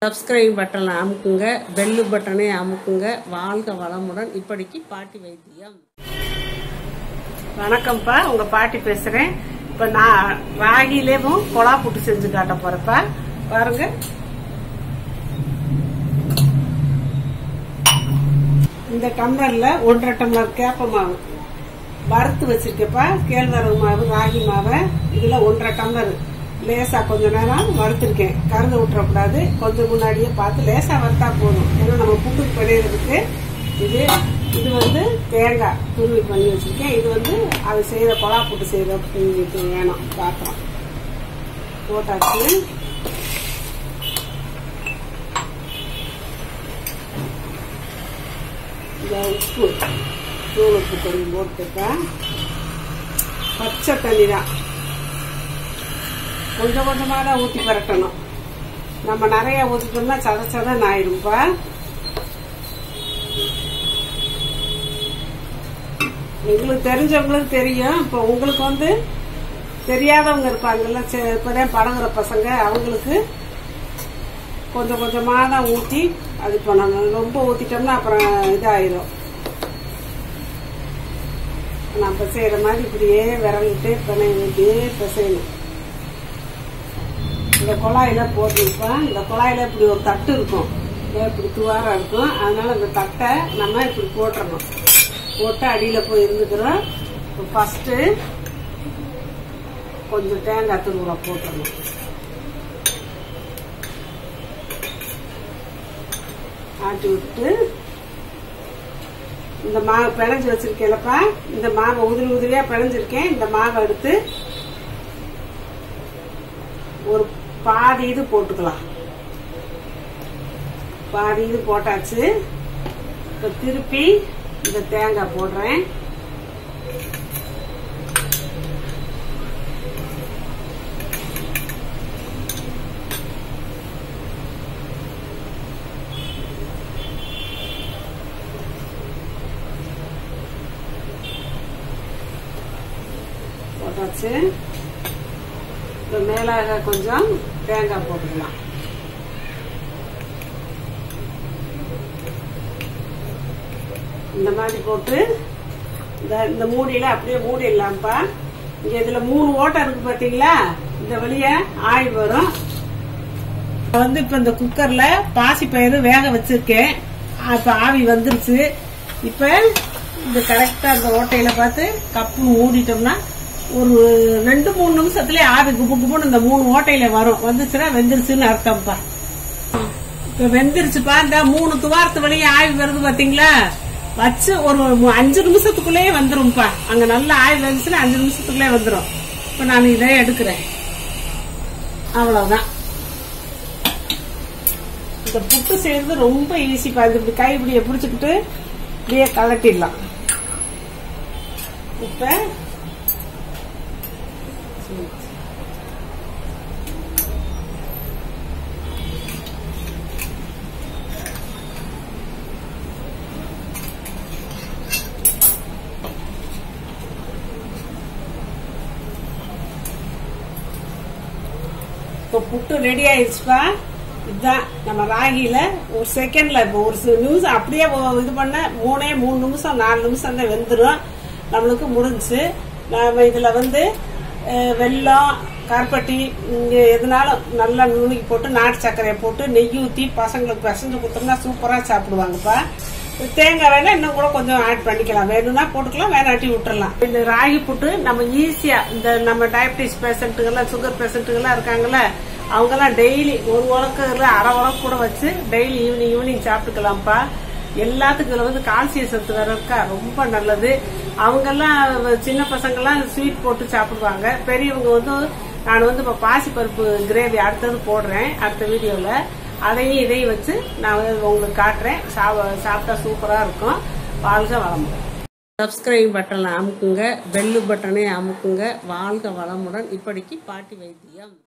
subscribe பட்டனை அமுக்குங்க bell பட்டனை அமுக்குங்க வாழ்க வளமுடன் இப்படிக்கு பாட்டி வைத்தியம் வணக்கம்ப்பா உங்க பாட்டி பேசுறேன் இப்ப நான் ராகிலேயும் கொலா புட்டு செஞ்சு காட்ட போறப்பா பாருங்க இந்த டம்ளர்ல ஒன்றரை டம்ளர் கேப்ப மாவு வறுத்து வச்சிருக்கப்பா கேழ்வரகு மாவு ராகி மாவை இதுல ஒன்றரை டம்ளர் லேசா கொஞ்ச நேரம் வறுத்திருக்கேன் கருது விட்டுறக்கூடாது கொஞ்சம் முன்னாடியே பார்த்து லேசா வறுத்தா போதும் ஏன்னா நம்ம புட்டுக்கு பிடையிறதுக்கு இது இது வந்து தேங்காய் துருவி பண்ணி வச்சிருக்கேன் இது வந்து அது செய்யற கொலா புட்டு செய்யறதுக்கு வேணும் பாத்திரம் போட்டாச்சு இந்த உப்பு தூள் உப்பு கொஞ்சம் போட்டுட்டேன் பச்சை தண்ணி தான் கொஞ்சம் கொஞ்சமாக தான் ஊற்றி பரட்டணும் நம்ம நிறைய ஊற்றிட்டோம்னா சத சதன்னு ஆயிடும்பா எங்களுக்கு தெரிஞ்சவங்களுக்கு தெரியும் இப்போ உங்களுக்கு வந்து தெரியாதவங்க இருப்பாங்கல்ல சே- இப்பதான் பழகுற பசங்க அவங்களுக்கு கொஞ்சம் கொஞ்சமாக தான் ஊற்றி அது பண்ணணும் ரொம்ப ஊற்றிட்டோம்னா அப்புறம் இதாயிரும் நம்ம செய்யற மாதிரி இப்படியே விரலிட்டு பிணை இப்படியே பிசையணும் இந்த குழாயில போட்டுருப்போம் இந்த குழாயில இப்படி ஒரு தட்டு இருக்கும் இதோ இப்படி துவாரம் இருக்கும் அதனால இந்த தட்டை நம்ம இப்படி போட்டுறணும் போட்டு அடியில போய் இருந்துக்கிறோம் ஃபர்ஸ்ட் கொஞ்சம் தேங்காய் துருவலை போட்டுறணும் ஆட்டி விட்டு இந்த மாவு பிணைஞ்சு வச்சிருக்கேன்லப்பா இந்த மாவை உதிரி உதிரியா பிணைஞ்சிருக்கேன் இந்த மாவை எடுத்து ஒரு பாதி இது போட்டுக்கலாம் பாதி இது போட்டாச்சு இப்ப திருப்பி இந்த தேங்காய் போடுறேன் போட்டாச்சு இப்போ மேலாக கொஞ்சம் தேங்காய் போட்டுக்கலாம் இந்த மாதிரி போட்டு இந்த இந்த மூடியில அப்படியே மூடிடலாம்ப்பா இங்க இதுல மூணு ஓட்டை இருக்கு பாத்தீங்களா இந்த வழிய ஆயில் வரும் நான் வந்து இப்ப இந்த குக்கர்ல பாசி பயிறு வேக வச்சிருக்கேன் இப்ப ஆவி வந்துருச்சு இப்ப இந்த கரெக்டா இந்த ஓட்டையில பார்த்து கப்பு மூடிட்டோம்னா ஒரு ரெண்டு மூணு நிமிஷத்துல ஆவி குப்பு குப்புன்னு இந்த மூணு ஓட்டையில வரும் வந்துச்சுன்னா வெந்துருச்சுன்னு அர்த்தம்ப்பா இப்ப வெந்துருச்சுப்பா இந்த மூணு துவாரத்து வழியே ஆவி வருது பாத்தீங்களா வச்சு ஒரு மு- அஞ்சு நிமிஷத்துக்குள்ளேயே வந்துரும்ப்பா அங்க நல்லா ஆவி வந்துச்சுன்னா அஞ்சு நிமிஷத்துக்குள்ளே வந்துரும் இப்ப நான் இதை எடுக்கிறேன் அவ்வளவுதான் இந்த புட்டு செய்யறது ரொம்ப ஈஸிப்பா இது இப்படி கை இப்படியே பிடிச்சுக்கிட்டு இப்படியே கலட்டிடலாம் இப்ப இப்போ புட்டு ரெடி ஆயிடுச்சுப்பா இதுதான் நம்ம ராகில ஒரு செகண்ட்ல இப்போ ஒரு சி- நிமிஷம் அப்படியே ஒ- இது பண்ண மூணே மூணு நிமிஷம் நாலு நிமிஷம் தான் வெந்துடும் நம்மளுக்கு முடிஞ்சுச்சு நாம இதுல வந்து அஹ், வெல்லம் கருப்பட்டி இங்க எதுனாலும் நல்லா நுணுக்கி போட்டு நாட்டு சர்க்கரையை போட்டு நெய் ஊற்றி பசங்களுக்கு பிசைஞ்சு கொடுத்தோம்னா சூப்பராக சாப்பிடுவாங்கப்பா தேங்காய் வேணா இன்னும் கூட கொஞ்சம் ஆட் பண்ணிக்கலாம் வேணும்னா போட்டுக்கலாம் வேணாட்டி விட்டுறலாம் இந்த ராகி புட்டு நம்ம ஈஸியா இந்த நம்ம டயபிட்டிஸ் பேஷண்ட்டுகள்லாம் சுகர் பேஷண்ட்டுகள்லாம் இருக்காங்கல்ல அவங்கெல்லாம் டெய்லி ஒரு உலக்கு இல்ல அரை உலக்கு கூட வச்சு டெய்லி ஈவினிங் ஈவினிங் சாப்பிட்டுக்கலாம்ப்பா எல்லாத்துக்கும் இதுல வந்து கால்சியம் சத்து வேற இருக்கா ரொம்ப நல்லது அவங்கெல்லாம் சின்ன பசங்கெல்லாம் ஸ்வீட் போட்டு சாப்பிடுவாங்க பெரியவங்க வந்து நான் வந்து இப்ப பாசிப்பருப்பு கிரேவி அடுத்தது போடுறேன் அடுத்த வீடியோல அதையும் இதையும் வச்சு நான் வந்து உங்களுக்கு காட்டுறேன் சாவ- சாப்பிட்டா சூப்பரா இருக்கும் வாழ்க வளமுடன் சப்ஸ்கிரைப் பட்டனை அமுக்குங்க பெல்லு பட்டனை அமுக்குங்க வாழ்க வளமுடன் இப்படிக்கு பாட்டி வைத்தியம்